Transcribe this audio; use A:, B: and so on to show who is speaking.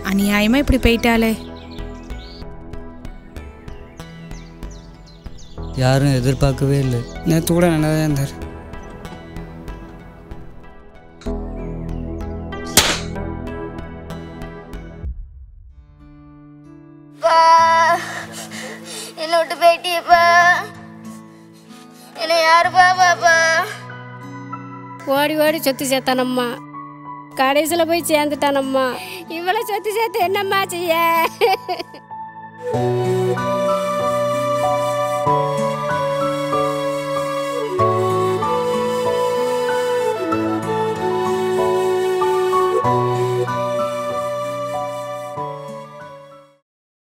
A: அநியாயமா இப்படி போயிட்டாளே
B: யாரும் எதிர்பார்க்கவே இல்லை
C: நேற்று கூட நல்லா தான் இருந்தார்
D: பா என்னை விட்டு போயிட்டியப்பா என்னை யாருப்பா பாப்பா
E: ஓடி ஓடி சொத்து சேர்த்தானம்மா கடைசியில் போய் சேர்ந்துட்டானம்மா இவ்வளோ சொத்து சேர்த்து என்னம்மா செய்ய